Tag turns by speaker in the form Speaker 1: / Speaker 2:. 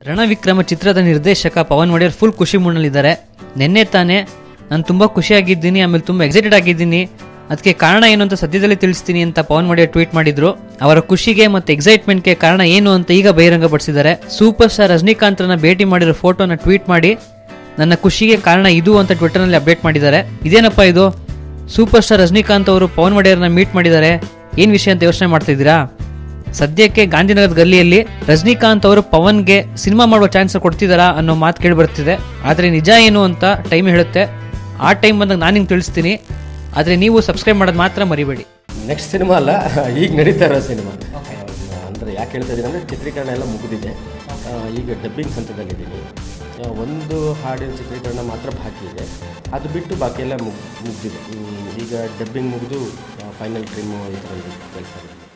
Speaker 1: ರಣವಿಕ್ರಮ ಚಿತ್ರದ ನಿರ್ದೇಶಕ ಪವನ್ ಒಡೆಯರ್ ಫುಲ್ ಖುಷಿ ಮೂಡ್ನಲ್ಲಿದ್ದಾರೆ ನಿನ್ನೆ ತಾನೇ ನಾನು ತುಂಬ ಖುಷಿಯಾಗಿದ್ದೀನಿ ಆಮೇಲೆ ತುಂಬ ಎಕ್ಸೈಟೆಡ್ ಆಗಿದ್ದೀನಿ ಅದಕ್ಕೆ ಕಾರಣ ಏನು ಅಂತ ಸದ್ಯದಲ್ಲೇ ತಿಳಿಸ್ತೀನಿ ಅಂತ ಪವನ್ ಒಡೆಯರ್ ಟ್ವೀಟ್ ಮಾಡಿದ್ರು ಅವರ ಖುಷಿಗೆ ಮತ್ತು ಎಕ್ಸೈಟ್ಮೆಂಟ್ಗೆ ಕಾರಣ ಏನು ಅಂತ ಈಗ ಬಹಿರಂಗಪಡಿಸಿದ್ದಾರೆ ಸೂಪರ್ ಸ್ಟಾರ್ ರಜನಿಕಾಂತ್ರನ್ನ ಭೇಟಿ ಮಾಡಿರೋ ಫೋಟೋನ ಟ್ವೀಟ್ ಮಾಡಿ ನನ್ನ ಖುಷಿಗೆ ಕಾರಣ ಇದು ಅಂತ ಟ್ವಿಟರ್ನಲ್ಲಿ ಅಪ್ಡೇಟ್ ಮಾಡಿದ್ದಾರೆ ಇದೇನಪ್ಪ ಇದು ಸೂಪರ್ ಸ್ಟಾರ್ ರಜನಿಕಾಂತ್ ಅವರು ಪವನ್ ಒಡೆಯರ್ನ ಮೀಟ್ ಮಾಡಿದ್ದಾರೆ ಏನು ವಿಷಯ ಅಂತ ಯೋಚನೆ ಮಾಡ್ತಾ ಇದ್ದೀರಾ ಸದ್ಯಕ್ಕೆ ಗಾಂಧಿನಗರದ ಗಲ್ಲಿಯಲ್ಲಿ ರಜನಿಕಾಂತ್ ಅವರು ಪವನ್ಗೆ ಸಿನಿಮಾ ಮಾಡುವ ಚಾನ್ಸ್ ಕೊಡ್ತಿದ್ದಾರಾ ಅನ್ನೋ ಮಾತು ಕೇಳಿ ಬರ್ತಿದೆ ಆದರೆ ನಿಜ ಏನು ಅಂತ ಟೈಮ್ ಹೇಳುತ್ತೆ ಆ ಟೈಮ್ ಬಂದಾಗ ನಾನು ನಿಮ್ಗೆ ತಿಳಿಸ್ತೀನಿ ಆದರೆ ನೀವು ಸಬ್ಸ್ಕ್ರೈಬ್ ಮಾಡೋದು ಮಾತ್ರ ಮರಿಬೇಡಿ
Speaker 2: ನೆಕ್ಸ್ಟ್ ಸಿನಿಮಾ ಅಲ್ಲ ಈಗ ನಡೀತಾ ಇರೋ ಸಿನಿಮಾ ಅಂದರೆ ಯಾಕೆ ಹೇಳ್ತಾ ಇದ್ದೀನಿ ಅಂದರೆ ಚಿತ್ರೀಕರಣ ಎಲ್ಲ ಮುಗಿದಿದೆ ಆ, ಈಗ ಡಬ್ಬಿಂಗ್ ಹಂತದಲ್ಲಿದ್ದೀನಿ ಆ, ಒಂದು ಹಾಡಿನ ಚಿತ್ರೀಕರಣ ಮಾತ್ರ ಬಾಕಿ ಇದೆ ಅದು ಬಿಟ್ಟು ಬಾಕಿ ಎಲ್ಲ ಮುಗ್ ಮುಗಿದಿದೆ ಈಗ ಡಬ್ಬಿಂಗ್ ಮುಗಿದು ಫೈನಲ್ ಟ್ರಿಮ್ಮು ಇದರಲ್ಲಿ ಕೆಲಸ ಇದೆ